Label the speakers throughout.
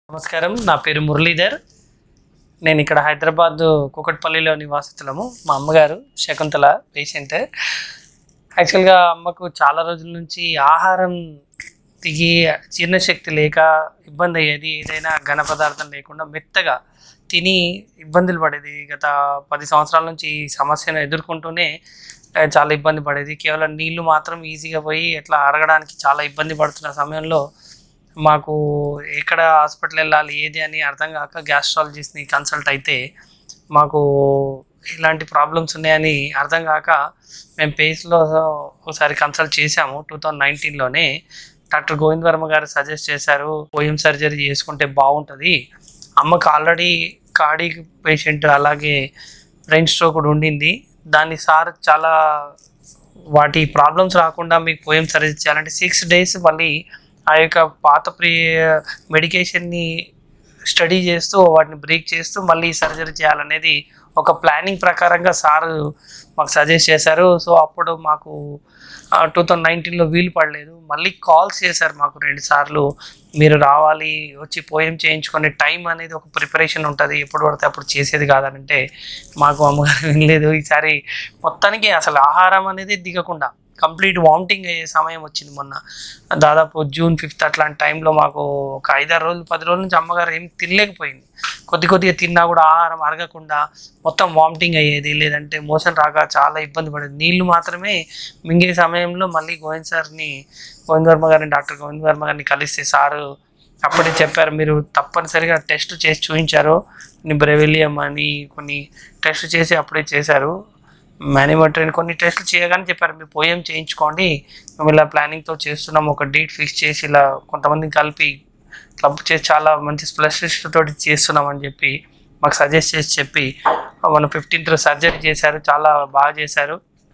Speaker 1: నమస్కారం నా పేరు మురళీధర్ నేను ఇక్కడ హైదరాబాద్ కుకట్పల్లిలో నివాసితులము మా అమ్మగారు శకుంతల పేషెంట్ యాక్చువల్గా అమ్మకు చాలా రోజుల నుంచి ఆహారం దిగి జీర్ణశక్తి లేక ఇబ్బంది అయ్యేది ఏదైనా ఘన పదార్థం లేకుండా మెత్తగా తిని ఇబ్బందులు పడేది గత పది సంవత్సరాల నుంచి ఈ సమస్యను ఎదుర్కొంటూనే ఆ, చాలా ఇబ్బంది పడేది కేవలం నీళ్లు మాత్రం ఈజీగా పోయి ఎట్లా అరగడానికి చాలా ఇబ్బంది పడుతున్న సమయంలో మాకు ఎక్కడ హాస్పిటల్ వెళ్ళాలి ఏది అని అర్థం కాక గ్యాస్ట్రాలజిస్ట్ని కన్సల్ట్ అయితే మాకు ఇలాంటి ప్రాబ్లమ్స్ ఉన్నాయని అర్థం కాక మేము పేస్లో ఒకసారి కన్సల్ట్ చేశాము టూ థౌజండ్ నైన్టీన్లోనే డాక్టర్ గోవింద్ వర్మ గారు సజెస్ట్ చేశారు ఓఎం సర్జరీ చేసుకుంటే బాగుంటుంది అమ్మకు ఆల్రెడీ కార్డిక్ పేషెంట్ అలాగే బ్రెయిన్ స్ట్రోక్ కూడా ఉండింది దాన్ని సార్ చాలా వాటి ప్రాబ్లమ్స్ రాకుండా మీకు పోయం సర్జరీ చేయాలంటే సిక్స్ డేస్ మళ్ళీ ఆ యొక్క పాత ప్రీ మెడికేషన్ని స్టడీ చేస్తూ వాటిని బ్రేక్ చేస్తూ మళ్ళీ సర్జరీ చేయాలనేది ఒక ప్లానింగ్ ప్రకారంగా సార్ మాకు సజెస్ట్ చేశారు సో అప్పుడు మాకు టూ థౌజండ్ నైన్టీన్లో వీలు పడలేదు మళ్ళీ కాల్స్ చేశారు మాకు రెండు సార్లు మీరు రావాలి వచ్చి పోయం చేయించుకునే టైం అనేది ఒక ప్రిపరేషన్ ఉంటుంది ఎప్పుడు పడితే అప్పుడు చేసేది కాదనంటే మాకు అమ్మగారు వినలేదు ఈసారి మొత్తానికి అసలు ఆహారం అనేది దిగకుండా కంప్లీట్ వామిటింగ్ అయ్యే సమయం వచ్చింది మొన్న దాదాపు జూన్ ఫిఫ్త్ అట్లాంటి టైంలో మాకు ఒక ఐదారు రోజులు పది రోజుల నుంచి అమ్మగారు ఏం తినలేకపోయింది కొద్ది కొద్దిగా తిన్నా కూడా ఆహారం అరగకుండా మొత్తం వామిటింగ్ అయ్యేది లేదంటే మోషన్ రాక చాలా ఇబ్బంది పడేది నీళ్లు మాత్రమే మింగే సమయంలో మళ్ళీ గోవింద్ సార్ని గోవింద్ వర్మ గారిని డాక్టర్ గోవింద్ వర్మ గారిని కలిస్తే సారు అప్పుడే చెప్పారు మీరు తప్పనిసరిగా టెస్ట్ చేసి చూపించారు బ్రెవిలియం అని కొన్ని టెస్ట్ చేసి అప్పుడే చేశారు మేనేమోటరీని కొన్ని టెస్టులు చేయగానే చెప్పారు మీరు పోయం చేయించుకోండి మేము ఇలా ప్లానింగ్తో చేస్తున్నాం ఒక డేట్ ఫిక్స్ చేసి ఇలా కొంతమంది కలిపి క్లబ్ చేసి చాలా మంచి స్పెషలిస్ట్ తోటి చేస్తున్నాం అని చెప్పి మాకు సజెస్ట్ చేసి చెప్పి మన ఫిఫ్టీన్త్ సర్జరీ చేశారు చాలా బాగా చేశారు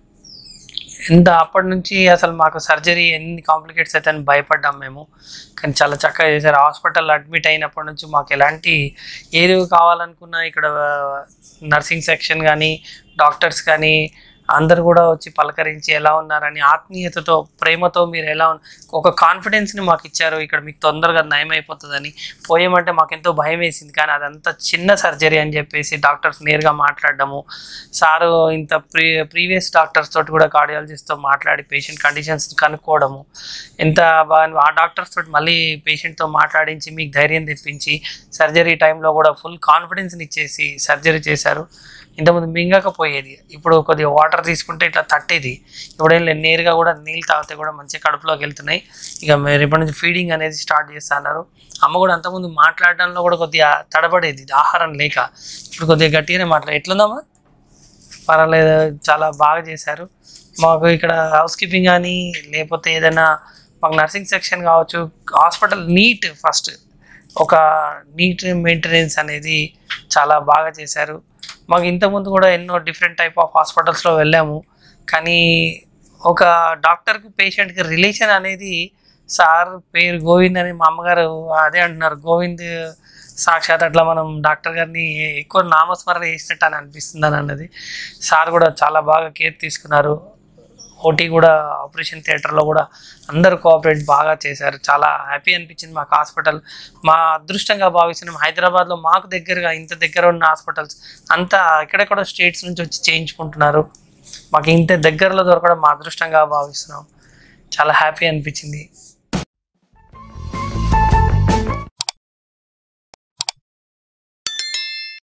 Speaker 1: ఎంత అప్పటి నుంచి అసలు మాకు సర్జరీ ఎన్ని కాంప్లికేట్స్ అయితే అని భయపడ్డాం మేము కానీ చాలా చక్కగా చేశారు హాస్పిటల్ అడ్మిట్ అయినప్పటి నుంచి మాకు ఎలాంటి ఏది కావాలనుకున్నా ఇక్కడ నర్సింగ్ సెక్షన్ కానీ డాక్టర్స్ కానీ అందరు కూడా వచ్చి పలకరించి ఎలా ఉన్నారని ఆత్మీయతతో ప్రేమతో మీరు ఎలా ఉన్ ఒక కాన్ఫిడెన్స్ని మాకు ఇచ్చారు ఇక్కడ మీకు తొందరగా నయం అయిపోతుందని పోయామంటే మాకు ఎంతో భయం వేసింది కానీ అదంతా చిన్న సర్జరీ అని చెప్పేసి డాక్టర్స్ నేరుగా మాట్లాడడము సారు ఇంత ప్రీ ప్రీవియస్ డాక్టర్స్ తోటి కూడా కార్డియాలజిస్ట్తో మాట్లాడి పేషెంట్ కండిషన్స్ కనుక్కోవడము ఎంత బాగా ఆ డాక్టర్స్ తోటి మళ్ళీ పేషెంట్తో మాట్లాడించి మీకు ధైర్యం తెప్పించి సర్జరీ టైంలో కూడా ఫుల్ కాన్ఫిడెన్స్ని ఇచ్చేసి సర్జరీ చేశారు ఇంతకుముందు మింగకపోయేది ఇప్పుడు కొద్దిగా వాటర్ తీసుకుంటే ఇట్లా తట్టేది ఇప్పుడు ఏం లేదు నేరుగా కూడా నీళ్ళు తాగితే కూడా మంచి కడుపులోకి వెళ్తున్నాయి ఇక మీరు ఇప్పటి నుంచి ఫీడింగ్ అనేది స్టార్ట్ చేస్తున్నారు అమ్మ కూడా అంతకుముందు మాట్లాడడంలో కూడా కొద్దిగా తడబడేది ఆహారం లేక ఇప్పుడు కొద్దిగా గట్టిగానే మాట్లాడు ఎట్లుందమ్మా పర్వాలేదు చాలా బాగా చేశారు మాకు ఇక్కడ హౌస్ కీపింగ్ కానీ లేకపోతే ఏదైనా మాకు నర్సింగ్ సెక్షన్ కావచ్చు హాస్పిటల్ నీట్ ఫస్ట్ ఒక నీట్ మెయింటెనెన్స్ అనేది చాలా బాగా చేశారు మాకు ఇంతకుముందు కూడా ఎన్నో డిఫరెంట్ టైప్ ఆఫ్ హాస్పిటల్స్లో వెళ్ళాము కానీ ఒక డాక్టర్కి పేషెంట్కి రిలేషన్ అనేది సార్ పేరు గోవింద్ అని మా అమ్మగారు అదే అంటున్నారు గోవింద్ సాక్షాత్ అట్లా మనం డాక్టర్ గారిని ఎక్కువ నామస్మరణ చేసినట్టు అని అనిపిస్తుంది అని అన్నది సార్ కూడా చాలా బాగా కేర్ తీసుకున్నారు ఓటీ కూడా ఆపరేషన్ థియేటర్లో కూడా అందరూ కోఆపరేట్ బాగా చేశారు చాలా హ్యాపీ అనిపించింది మాకు హాస్పిటల్ మా అదృష్టంగా భావిస్తున్నాం హైదరాబాద్లో మాకు దగ్గరగా ఇంత దగ్గర ఉన్న హాస్పిటల్స్ అంతా ఎక్కడెక్కడో స్టేట్స్ నుంచి వచ్చి చేయించుకుంటున్నారు మాకు ఇంత దగ్గరలో దొరకడం మా అదృష్టంగా భావిస్తున్నాం చాలా హ్యాపీ అనిపించింది